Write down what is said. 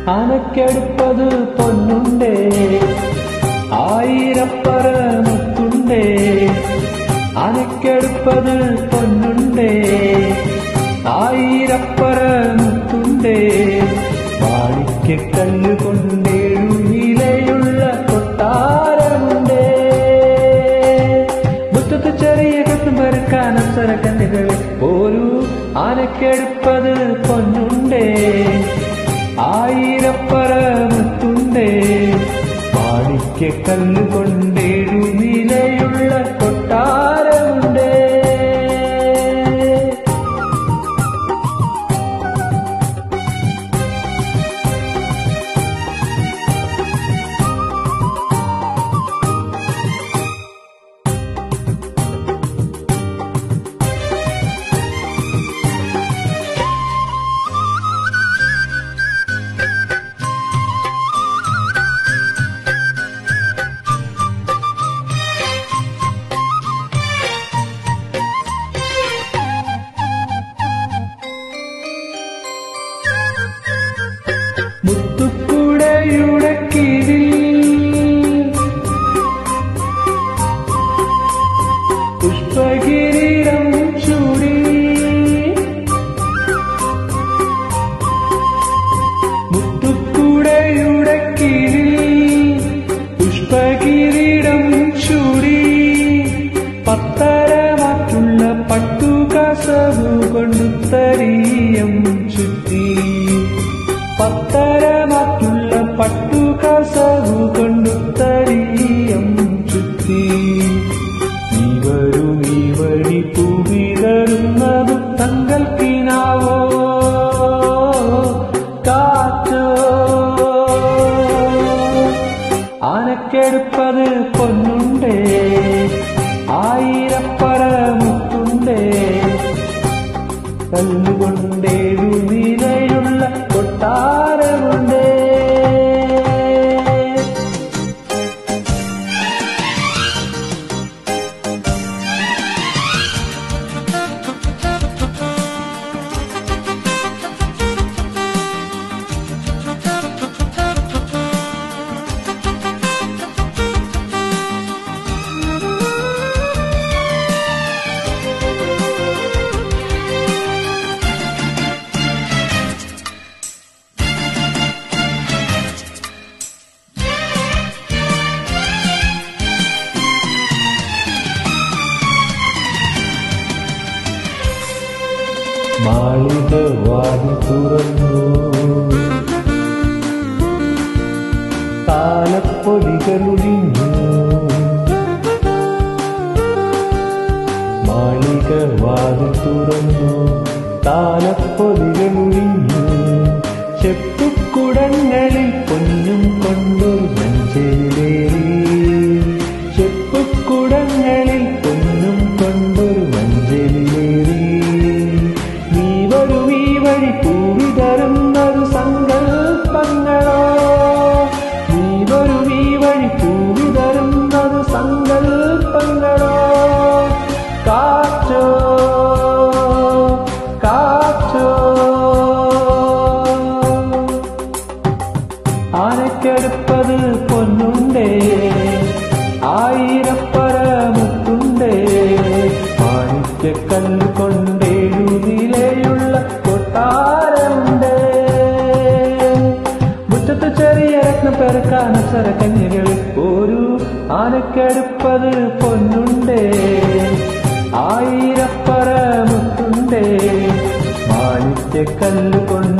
ആനക്കെടുപ്പത് പൊന്നുണ്ടേ ആയിരപ്പറ മുത്തുണ്ടേ ആനക്കെടുപ്പത് പൊന്നുണ്ടേ ആയിരപ്പറ മുത്തുണ്ടേ മാണിക്കല്ല് കൊണ്ടേഴു നിലയുള്ള കൊട്ടാരമുണ്ടേ മുറ്റത്ത് ചെറിയ കത്ത് പെറുക്കാൻ അപ്സര കണ്ണുകളിൽ ഒരു ആനക്കെടുപ്പത് പൊന്നുണ്ടേ ആയിരപ്പറ മുത്തുണ്ടേ മാണിക്കല്ല് കൊണ്ടേഴു നിലയുള്ള കൊട്ടാരമുണ്ടേ മുത്തുക്കുടയുടെ കീഴിൽ പുഷ്പകിരീടം ചൂടി മുത്തുക്കുടയുടെ കീഴിൽ പുഷ്പകിരീടം ചൂടി പത്തരമാറ്റുള്ള പട്ടുകസവു കൊണ്ടുത്തരീയം ചുറ്റി പത്തരമാറ്റുള്ള പട്ടുകസവു കൊണ്ടുത്തരീയം ചുറ്റി നീ വരൂ നീ വഴി പൂവിതറുന്നതു തങ്കൽ കിനാവോ കാറ്റോ ആനക്കെടുപ്പത് പൊന്നുണ്ടേ ആയിരപ്പറ മുത്തുണ്ടേ കല്ലുകൊണ്ടേഴു നിലയുള്ള കൊട്ടാരമുണ്ടേ മാളിക വാതി തുറന്നു താലപ്പൊലികളൊഴിഞ്ഞു മാളിക വാതി തുറന്നു താലപ്പൊലികളൊഴിഞ്ഞു ചെപ്പുക്കുടങ്ങളിൽ പൊന്നും കൊണ്ടൊരു മഞ്ചേലേറി ചെപ്പുക്കുടങ്ങളിൽ പൊന്നും കൊണ്ടൊരു മഞ്ചേലേറി നീ വരൂ ഈ വഴി പൂവി തരുന്നൊരു സങ്കൽപ്പങ്ങളോ നീ വരൂ ഈ വഴി പൂവി തരുന്നൊരു സങ്കൽപ്പങ്ങളോ കാറ്റോ കാറ്റോ ആനക്കെടുപ്പത് പൊന്നുണ്ടേ ആയിരപ്പറ മുത്തുണ്ടേ മാണിക്കല്ല് കൊണ്ടേഴു നിലയുള്ള കൊട്ടാരമുണ്ട് മുറ്റത്ത് ചെറിയ രത്ന പെറുക്കാൻ അസര കന്യകളിൽ ഒരു ആനക്കെടുപ്പത് പൊന്നുണ്ടേ ആയിരപ്പറ മുത്തുണ്ടേ മാണിക്കല്ല് കൊണ്ട്